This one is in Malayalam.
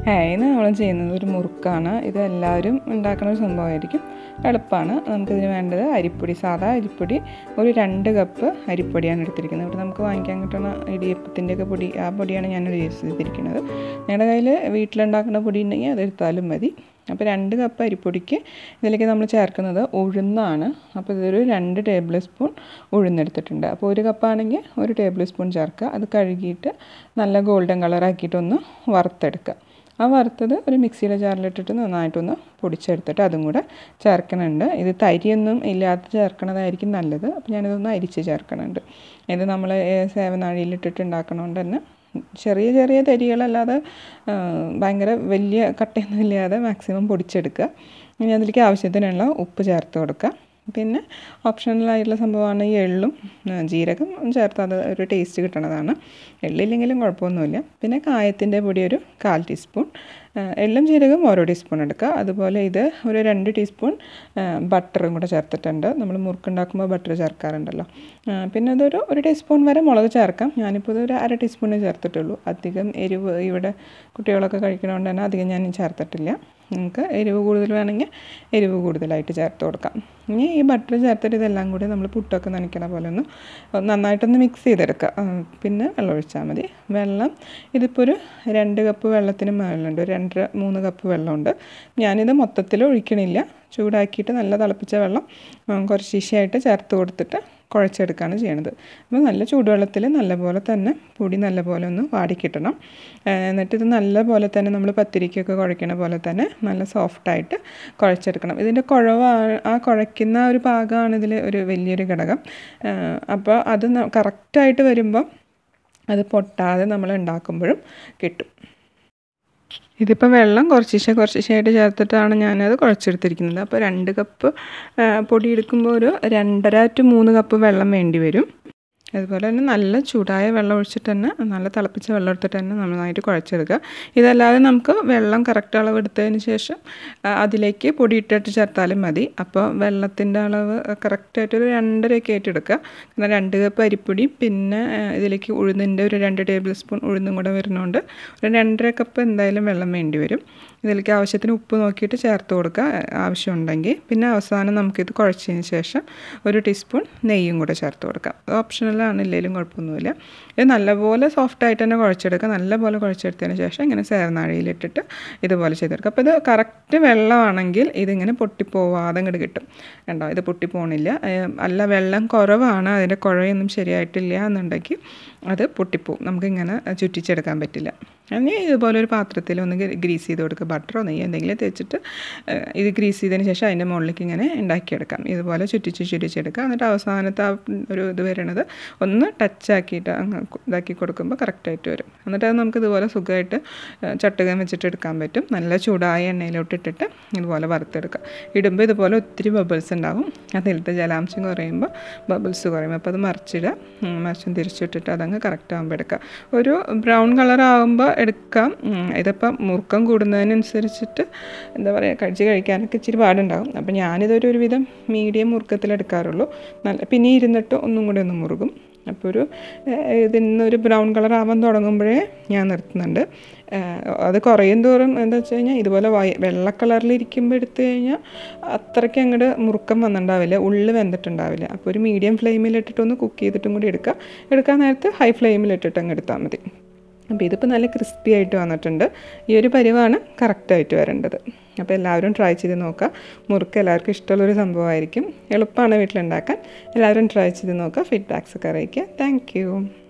ഇന്ന് നമ്മൾ ചെയ്യുന്നത് ഒരു മുറുക്കാണ് ഇത് എല്ലാവരും ഉണ്ടാക്കുന്ന ഒരു സംഭവമായിരിക്കും എളുപ്പമാണ് നമുക്കിതിന് വേണ്ടത് അരിപ്പൊടി സാധാ അരിപ്പൊടി ഒരു രണ്ട് കപ്പ് അരിപ്പൊടിയാണ് എടുത്തിരിക്കുന്നത് ഇവിടെ നമുക്ക് വാങ്ങിക്കാൻ കിട്ടുന്ന ഇടിയപ്പത്തിൻ്റെയൊക്കെ പൊടി ആ പൊടിയാണ് ഞാൻ യൂസ് ചെയ്തിരിക്കുന്നത് നിങ്ങളുടെ കയ്യിൽ വീട്ടിലുണ്ടാക്കുന്ന പൊടി ഉണ്ടെങ്കിൽ അതെടുത്താലും മതി അപ്പോൾ രണ്ട് കപ്പ് അരിപ്പൊടിക്ക് ഇതിലേക്ക് നമ്മൾ ചേർക്കുന്നത് ഉഴുന്നാണ് അപ്പോൾ ഇതൊരു രണ്ട് ടേബിൾ സ്പൂൺ ഉഴുന്നെടുത്തിട്ടുണ്ട് അപ്പോൾ ഒരു കപ്പാണെങ്കിൽ ഒരു ടേബിൾ സ്പൂൺ ചേർക്കുക അത് കഴുകിയിട്ട് നല്ല ഗോൾഡൻ കളറാക്കിയിട്ടൊന്ന് വറുത്തെടുക്കുക ആ വറുത്തത് ഒരു മിക്സിയുടെ ജാറിലിട്ടിട്ട് നന്നായിട്ടൊന്ന് പൊടിച്ചെടുത്തിട്ട് അതും കൂടെ ചേർക്കണുണ്ട് ഇത് തരിയൊന്നും ഇല്ലാതെ ചേർക്കണതായിരിക്കും നല്ലത് അപ്പോൾ ഞാനിതൊന്ന് അരിച്ച് ചേർക്കണുണ്ട് ഇത് നമ്മൾ സേവനാഴിയിലിട്ടിട്ട് ഉണ്ടാക്കണോണ്ട് തന്നെ ചെറിയ ചെറിയ തരികളല്ലാതെ ഭയങ്കര വലിയ കട്ടയൊന്നും ഇല്ലാതെ മാക്സിമം പൊടിച്ചെടുക്കുക ഇനി അതിലേക്ക് ആവശ്യത്തിനുള്ള ഉപ്പ് ചേർത്ത് കൊടുക്കുക പിന്നെ ഓപ്ഷണലായിട്ടുള്ള സംഭവമാണ് ഈ എള്ളും ജീരകം ചേർത്ത് അത് ഒരു ടേസ്റ്റ് കിട്ടണതാണ് എള്ളില്ലെങ്കിലും കുഴപ്പമൊന്നുമില്ല പിന്നെ കായത്തിൻ്റെ പൊടി ഒരു കാൽ ടീസ്പൂൺ എള്ളും ജീരകം ഓരോ ടീസ്പൂൺ എടുക്കുക അതുപോലെ ഇത് ഒരു രണ്ട് ടീസ്പൂൺ ബട്ടറും കൂടെ ചേർത്തിട്ടുണ്ട് നമ്മൾ മുറുക്കുണ്ടാക്കുമ്പോൾ ബട്ടർ ചേർക്കാറുണ്ടല്ലോ പിന്നെ അതൊരു ഒരു ടീസ്പൂൺ വരെ മുളക് ചേർക്കാം ഞാനിപ്പോൾ ഇതൊരു അര ടീസ്പൂണേ ചേർത്തിട്ടുള്ളൂ അധികം എരിവ് ഇവിടെ കുട്ടികളൊക്കെ കഴിക്കണതുകൊണ്ട് തന്നെ അധികം ഞാൻ ചേർത്തിട്ടില്ല നിങ്ങൾക്ക് എരിവ് കൂടുതൽ വേണമെങ്കിൽ എരിവ് കൂടുതലായിട്ട് ചേർത്ത് കൊടുക്കാം ഇനി ഈ ബട്ടർ ചേർത്തിട്ട് ഇതെല്ലാം കൂടി നമ്മൾ പുട്ടൊക്കെ നനയ്ക്കണ പോലെ ഒന്ന് നന്നായിട്ടൊന്ന് മിക്സ് ചെയ്തെടുക്കുക പിന്നെ വെള്ളം ഒഴിച്ചാൽ മതി വെള്ളം ഇതിപ്പോൾ ഒരു രണ്ട് കപ്പ് വെള്ളത്തിന് മുകളിലുണ്ട് ഒരു രണ്ടര മൂന്ന് കപ്പ് വെള്ളമുണ്ട് ഞാനിത് മൊത്തത്തിൽ ഒഴിക്കണില്ല ചൂടാക്കിയിട്ട് നല്ല തിളപ്പിച്ച വെള്ളം കുറച്ച് ശീശയായിട്ട് ചേർത്ത് കൊടുത്തിട്ട് കുഴച്ചെടുക്കുകയാണ് ചെയ്യണത് അപ്പോൾ നല്ല ചൂടുവെള്ളത്തിൽ നല്ലപോലെ തന്നെ പൊടി നല്ലപോലെ ഒന്ന് വാടിക്കിട്ടണം എന്നിട്ട് ഇത് നല്ലപോലെ തന്നെ നമ്മൾ പത്തിരിക്കൊക്കെ കുഴക്കണ പോലെ തന്നെ നല്ല സോഫ്റ്റായിട്ട് കുഴച്ചെടുക്കണം ഇതിൻ്റെ കുഴവ് ആ കുഴയ്ക്കുന്ന ഒരു ഭാഗമാണ് ഇതിൽ ഒരു വലിയൊരു ഘടകം അപ്പോൾ അത് കറക്റ്റായിട്ട് വരുമ്പോൾ അത് പൊട്ടാതെ നമ്മൾ ഉണ്ടാക്കുമ്പോഴും കിട്ടും ഇതിപ്പോൾ വെള്ളം കുറച്ചിശ കുറച്ചിശയായിട്ട് ചേർത്തിട്ടാണ് ഞാനത് കുഴച്ചെടുത്തിരിക്കുന്നത് അപ്പോൾ രണ്ട് കപ്പ് പൊടി എടുക്കുമ്പോൾ ഒരു രണ്ടര ടു മൂന്ന് കപ്പ് വെള്ളം വേണ്ടി വരും അതുപോലെ തന്നെ നല്ല ചൂടായ വെള്ളം ഒഴിച്ചിട്ട് തന്നെ നല്ല തിളപ്പിച്ച വെള്ളം എടുത്തിട്ട് തന്നെ നന്നായിട്ട് കുഴച്ചെടുക്കുക ഇതല്ലാതെ നമുക്ക് വെള്ളം കറക്റ്റ് അളവ് എടുത്തതിന് ശേഷം അതിലേക്ക് പൊടി ഇട്ടിട്ട് ചേർത്താലും മതി അപ്പോൾ വെള്ളത്തിൻ്റെ അളവ് കറക്റ്റായിട്ട് ഒരു രണ്ടരയൊക്കെ ആയിട്ട് എടുക്കുക കാരണം രണ്ട് കപ്പ് അരിപ്പൊടി പിന്നെ ഇതിലേക്ക് ഉഴുന്നിൻ്റെ ഒരു രണ്ട് ടേബിൾ സ്പൂൺ ഉഴുന്നും കൂടെ വരുന്നതുകൊണ്ട് ഒരു രണ്ടര കപ്പ് എന്തായാലും വെള്ളം വേണ്ടി വരും ഇതിലേക്ക് ആവശ്യത്തിന് ഉപ്പ് നോക്കിയിട്ട് ചേർത്ത് കൊടുക്കുക ആവശ്യമുണ്ടെങ്കിൽ പിന്നെ അവസാനം നമുക്കിത് കുഴച്ചതിന് ശേഷം ഒരു ടീസ്പൂൺ നെയ്യും കൂടെ ചേർത്ത് കൊടുക്കാം ഓപ്ഷണലാണ് ഇല്ലെങ്കിലും കുഴപ്പമൊന്നുമില്ല ഇത് നല്ലപോലെ സോഫ്റ്റായിട്ട് തന്നെ കുഴച്ചെടുക്കുക നല്ലപോലെ കുഴച്ചെടുത്തതിന് ശേഷം ഇങ്ങനെ സേവനാഴിയിലിട്ടിട്ട് ഇതുപോലെ ചെയ്തെടുക്കുക അപ്പോൾ ഇത് കറക്റ്റ് വെള്ളമാണെങ്കിൽ ഇതിങ്ങനെ പൊട്ടിപ്പോവാതെ ഇങ്ങോട്ട് കിട്ടും കണ്ടോ ഇത് പൊട്ടിപ്പോണില്ല അല്ല വെള്ളം കുറവാണ് അതിൻ്റെ കുഴയൊന്നും ശരിയായിട്ടില്ല എന്നുണ്ടെങ്കിൽ അത് പൊട്ടിപ്പോവും നമുക്കിങ്ങനെ ചുറ്റിച്ചെടുക്കാൻ പറ്റില്ല ഇനി ഇതുപോലെ ഒരു പാത്രത്തിൽ ഒന്ന് ഗ്രീസ് ചെയ്ത് കൊടുക്കുക ബട്ടറോ നെയ്യോ എന്തെങ്കിലും തേച്ചിട്ട് ഇത് ഗ്രീസ് ചെയ്തതിന് ശേഷം അതിൻ്റെ മുകളിലേക്ക് ഇങ്ങനെ ഉണ്ടാക്കിയെടുക്കാം ഇതുപോലെ ചുറ്റിച്ച് ചുറ്റിച്ചെടുക്കുക എന്നിട്ട് അവസാനത്തെ ആ ഒരു ഇത് വരണത് ഒന്ന് ടച്ച് ആക്കിയിട്ട് അങ്ങ് ഇതാക്കി കൊടുക്കുമ്പോൾ കറക്റ്റായിട്ട് വരും എന്നിട്ട് അത് നമുക്ക് ഇതുപോലെ സുഖമായിട്ട് ചട്ടുകം വെച്ചിട്ട് എടുക്കാൻ പറ്റും നല്ല ചൂടായ എണ്ണയിലോട്ട് ഇട്ടിട്ട് ഇതുപോലെ വറുത്തെടുക്കുക ഇടുമ്പോൾ ഇതുപോലെ ഒത്തിരി ബബിൾസ് ഉണ്ടാവും അതിലത്തെ ജലാംശം കുറയുമ്പോൾ ബബിൾസ് കുറയും അപ്പോൾ അത് മറിച്ചിടുക മറിച്ചും തിരിച്ചിട്ടിട്ട് അതങ്ങ് കറക്റ്റ് ആകുമ്പോൾ എടുക്കുക ഒരു ബ്രൗൺ കളർ ആകുമ്പോൾ എടുക്കാം ഇതിപ്പം മുറുക്കം കൂടുന്നതിനനുസരിച്ചിട്ട് എന്താ പറയുക കഴിച്ച് കഴിക്കാനൊക്കെ ഇച്ചിരി പാടുണ്ടാകും അപ്പം ഞാനിതൊരു ഒരുവിധം മീഡിയം മുറുക്കത്തിൽ എടുക്കാറുള്ളൂ നല്ല പിന്നെ ഇരുന്നിട്ട് ഒന്നും കൂടി ഒന്ന് മുറുകും അപ്പോൾ ഒരു ഇതിന്നൊരു ബ്രൗൺ കളർ ആവാൻ തുടങ്ങുമ്പോഴേ ഞാൻ നിർത്തുന്നുണ്ട് അത് കുറയും തോറും എന്താ വെച്ച് കഴിഞ്ഞാൽ ഇതുപോലെ വയ വെള്ള കളറിൽ ഇരിക്കുമ്പോൾ എടുത്തു കഴിഞ്ഞാൽ അത്രയ്ക്ക് അങ്ങോട്ട് മുറുക്കം വന്നിട്ടുണ്ടാവില്ല ഉള്ളിൽ വെന്തിട്ടുണ്ടാവില്ല അപ്പോൾ ഒരു മീഡിയം ഫ്ലെയിമിലിട്ടിട്ട് ഒന്ന് കുക്ക് ചെയ്തിട്ടും കൂടി എടുക്കുക എടുക്കാൻ നേരത്ത് ഹൈ ഫ്ലെയിമിലിട്ടിട്ട് അങ്ങ് എടുത്താൽ മതി അപ്പോൾ ഇതിപ്പോൾ നല്ല ക്രിസ്പി ആയിട്ട് വന്നിട്ടുണ്ട് ഈ ഒരു പരിവാണ് കറക്റ്റായിട്ട് വരേണ്ടത് അപ്പോൾ എല്ലാവരും ട്രൈ ചെയ്ത് നോക്കുക മുറുക്ക് എല്ലാവർക്കും ഇഷ്ടമുള്ളൊരു സംഭവമായിരിക്കും എളുപ്പമാണ് വീട്ടിലുണ്ടാക്കാൻ എല്ലാവരും ട്രൈ ചെയ്ത് നോക്കുക ഫീഡ്ബാക്സ് ഒക്കെ അറിയിക്കുക താങ്ക്